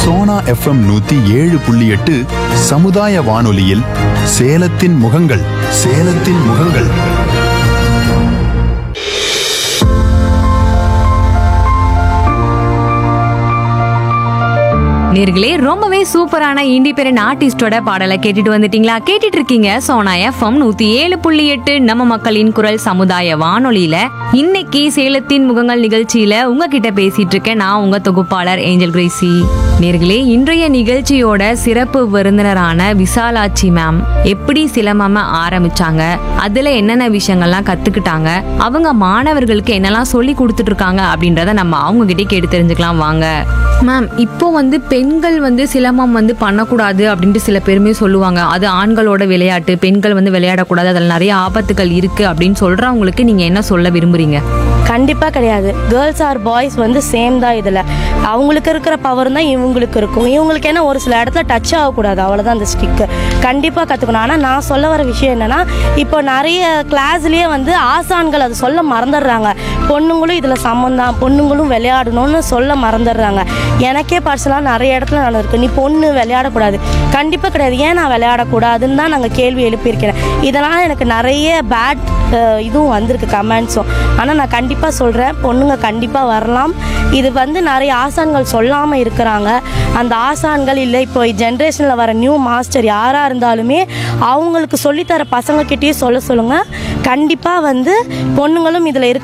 Sona FM நூத்தி ஏழு புள்ளி எட்டு சமுதாய வானொலியில் சேலத்தின் முகங்கள் சேலத்தின் முகங்கள் நேர்களே ரொம்பவே சூப்பரான இண்டிபெண்டன்ட் ஆர்டிஸ்டோட பாடலை கேட்டுட்டு வந்துட்டீங்களா கேட்டுட்டு இருக்கீங்க சோனா எஃப்எம் நூத்தி ஏழு புள்ளி எட்டு நம்ம மக்களின் குரல் சமுதாய வானொலியில இன்னைக்கு சேலத்தின் முகங்கள் நிகழ்ச்சியில உங்ககிட்ட பேசிட்டு இருக்கேன் நான் உங்க தொகுப்பாளர் ஏஞ்சல் கிரேசி நேர்களே இன்றைய நிகழ்ச்சியோட சிறப்பு விருந்தினரான விசாலாட்சி மேம் எப்படி சிலம்பம ஆரம்பிச்சாங்க அதுல என்னென்ன விஷயங்கள்லாம் கத்துக்கிட்டாங்க அவங்க மாணவர்களுக்கு என்னெல்லாம் சொல்லி கொடுத்துட்டு இருக்காங்க அப்படின்றத நம்ம அவங்க கிட்டே கேட்டு தெரிஞ்சுக்கலாம் வாங்க மேம் இப்போ வந்து பெண்கள் வந்து சிலம்பம் வந்து பண்ணக்கூடாது அப்படின்ட்டு சில பேருமே சொல்லுவாங்க அது ஆண்களோட விளையாட்டு பெண்கள் வந்து விளையாடக்கூடாது அதில் நிறைய ஆபத்துகள் இருக்கு அப்படின்னு சொல்றவங்களுக்கு நீங்க என்ன சொல்ல விரும்புறீங்க கண்டிப்பாக கிடையாது கேர்ள்ஸ் ஆர் பாய்ஸ் வந்து சேம் தான் இதில் அவங்களுக்கு இருக்கிற பவர் தான் இவங்களுக்கு இருக்கும் இவங்களுக்கு என்ன ஒரு சில இடத்துல டச் ஆகக்கூடாது அவ்வளோதான் அந்த ஸ்டிக்கு கண்டிப்பாக கற்றுக்கணும் ஆனால் நான் சொல்ல வர விஷயம் என்னென்னா இப்போ நிறைய கிளாஸ்லேயே வந்து ஆசான்கள் அது சொல்ல மறந்துடுறாங்க பொண்ணுங்களும் இதில் சம்மந்தான் பொண்ணுங்களும் விளையாடணும்னு சொல்ல மறந்துடுறாங்க எனக்கே பர்சனலாக நிறைய இடத்துல நடந்திருக்கு நீ பொண்ணு விளையாடக்கூடாது கண்டிப்பாக கிடையாது ஏன் நான் விளையாடக்கூடாதுன்னு தான் நாங்கள் கேள்வி எழுப்பியிருக்கிறேன் இதனால் எனக்கு நிறைய பேட் இதுவும் வந்திருக்கு கமெண்ட்ஸும் ஆனால் நான் கண்டிப்பாக சொல்கிறேன் பொண்ணுங்க கண்டிப்பாக வரலாம் இது வந்து நிறைய ஆசான்கள் சொல்லாமல் இருக்கிறாங்க அந்த ஆசான்கள் இல்லை இப்போ ஜென்ரேஷனில் வர நியூ மாஸ்டர் யாராக இருந்தாலுமே அவங்களுக்கு சொல்லித்தர பசங்கக்கிட்டேயே சொல்ல சொல்லுங்கள் கண்டிப்பாக வந்து பொண்ணுங்களும் இதில் இருக்க